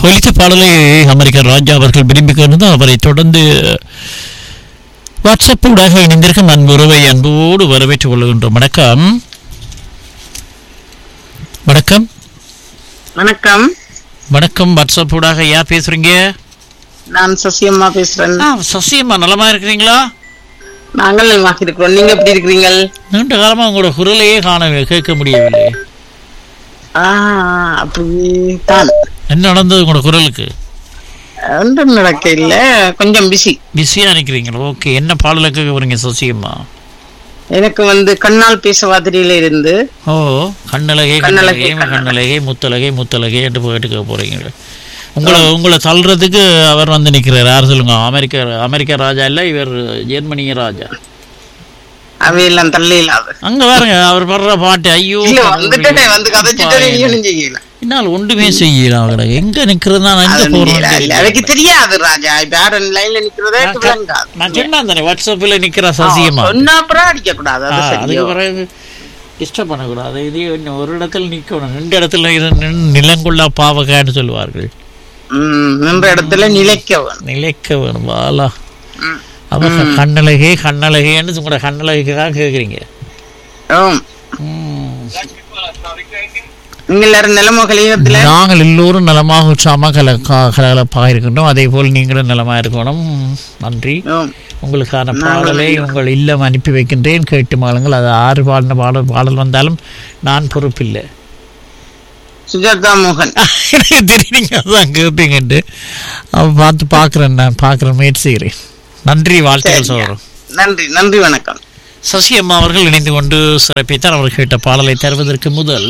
ஒலித்த பாடலை அமெரிக்க ராஜா அவர்கள் விரும்பி கொண்டு அவரை தொடர்ந்து வாட்ஸ்அப் ஊடாக இணைந்திருக்கும் அன்புறவை அன்போடு வரவேற்றுக் கொள்கின்றோம் வணக்கம் வணக்கம் வணக்கம் வணக்கம் வாட்ஸ்அப் ஊடாக யார் பேசுறீங்க நான் சசியம்மா பேசுறேன் ஆ சசியம்மா நலமா இருக்கிறீங்களா நாங்கள் நலமாக இருக்கிறோம் நீங்க எப்படி இருக்கிறீங்க நீண்ட காலமா உங்களோட குரலையே காண கேட்க முடியவில்லை ஆ அப்படி தான் என்ன நடந்தது உங்களோட குரலுக்கு ஒன்றும் நடக்க இல்ல கொஞ்சம் பிஸி பிஸியா நிக்கிறீங்களா ஓகே என்ன பாடலை கேட்க போறீங்க சசியம்மா எனக்கு வந்து கண்ணால் பேச வாதிரியில இருந்து ஓ கண்ணழகே கண்ணழகே, கண்ணழகே கண்ணழகே முத்தழகே முத்தழகே என்று போயிட்டு கேட்க போறீங்க உங்களை உங்களை தள்ளுறதுக்கு அவர் வந்து நிக்கிறார் யார் சொல்லுங்க அமெரிக்க அமெரிக்க ராஜா இல்ல இவர் ஜெர்மனிய ராஜா அவையெல்லாம் தள்ள இல்லாது அங்க பாருங்க அவர் படுற பாட்டு ஐயோ இல்ல வந்துட்டே வந்து கதைச்சிட்டே நீங்களும் செய்யல என்னால் ஒன்றுமே செய்யலாம் அவரை எங்க நிக்கிறது நான் எங்க அது இல்ல, இல்ல, அவைக்கு போறேன் தெரியாது ராஜா இப்ப யாரும் லைன்ல நிக்கிறதே விளங்காது நான் சொன்னேன் தானே வாட்ஸ்அப்ல நிக்கிற சசியமா சொன்னா அப்புறம் அடிக்க கூடாது ஆ, அது அதுக்கு சரியோ பிறகு டிஸ்டர்ப் பண்ணக்கூடாது இது இன்னும் ஒரு இடத்துல நிக்கணும் ரெண்டு இடத்துல இரு- நின்னு நிலங்குள்ளா பாவக்கான்னு சொல்லுவார்கள் ம், நின்ற இடத்துல நிலைக்க வேணும் நிலைக்க வேணும் வாலா ம். அவங்க கண்ணழகே கண்ணழகேன்னு உங்களோட கண்ணழகுக்கு தான் கேட்குறீங்க ஆம். நீங்க எல்லாரும் நிலமோ கலியுகத்துல நாங்கள் எல்லோரும் நலமாக உற்சாகமாக கல கா- கலகலப்பாக இருக்கின்றோம் அதே போல் நீங்களும் நலமாக இருக்கணும் நன்றி ஆம். உங்களுக்கான பாடலை உங்கள் இல்லம் அனுப்பி வைக்கின்றேன் கேட்டு மாளுங்கள் அது ஆறு பாடின பாடல் பாடல் வந்தாலும் நான் பொறுப்பில்லை சுஜாதா மோகன் எனக்கு தெரியும் நீங்க அதான் கேட்பீங்கன்ட்டு அவ பார்த்து பார்க்குறேன் நான் பார்க்குறேன் முயற்சி செய்கிறேன் நன்றி வாழ்த்துக்கள் சோதரம் நன்றி நன்றி வணக்கம் சசி அம்மா அவர்கள் இணைந்து கொண்டு சிறப்பித்தார் அவர் கேட்ட பாடலை தருவதற்கு முதல்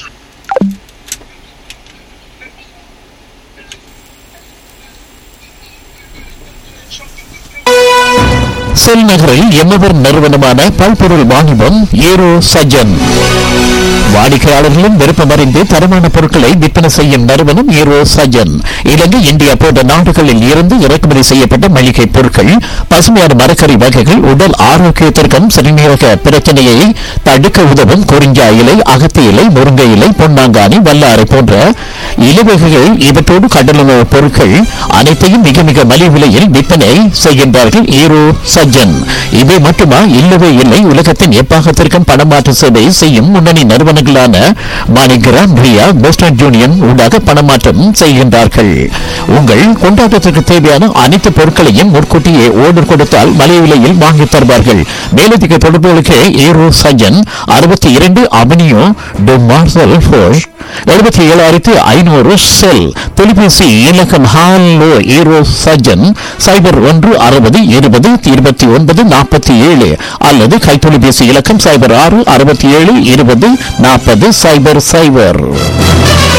செல் நகரில் எம்மவர் நிறுவனமான பல்பொருள் வாணிபம் ஏரோ சஜன் வாடிக்கையாளர்களும் விருப்பமறிந்து தரமான பொருட்களை விற்பனை செய்யும் நிறுவனம் ஏரோ சஜன் இலங்கை இந்தியா போன்ற நாடுகளில் இருந்து இறக்குமதி செய்யப்பட்ட மளிகை பொருட்கள் பசுமையான மரக்கறி வகைகள் உடல் ஆரோக்கியத்திற்கும் சிறுநீரக பிரச்சனையை தடுக்க உதவும் குறிஞ்சா இலை அகத்தி இலை முருங்கை இலை பொன்னாங்கானி வல்லாரை போன்ற இலைவகைகள் இவற்றோடு கடலுணவு பொருட்கள் அனைத்தையும் மிக மிக மலிவு விலையில் விற்பனை செய்கின்றார்கள் ஈரோ சஜ்ஜன் இவை மட்டுமா இல்லவே இல்லை உலகத்தின் எப்பாகத்திற்கும் பணமாற்று சேவை செய்யும் முன்னணி நிறுவனங்களான மாணிகிராம் ரியா வெஸ்டர்ன் யூனியன் ஊடாக பணமாற்றம் செய்கின்றார்கள் உங்கள் கொண்டாட்டத்திற்கு தேவையான அனைத்து பொருட்களையும் முன்கூட்டியே ஓர்டர் கொடுத்தால் மலிவு விலையில் வாங்கித் தருவார்கள் மேலதிக தொடர்புகளுக்கு ஈரோ சஜ்ஜன் அறுபத்தி இரண்டு அவனியோ டு மார்சல் ஃபோஷ் எழுபத்தி ஏழாயிரத்தி ஐநூறு செல் தொலைபேசி இலக்கம் ஹாலோ ஈரோ சஜன் சைபர் ஒன்று அறுபது இருபது இருபத்தி ஒன்பது நாற்பத்தி ஏழு அல்லது கைத்தொலைபேசி இலக்கம் சைபர் ஆறு அறுபத்தி ஏழு இருபது நாற்பது சைபர் சைபர்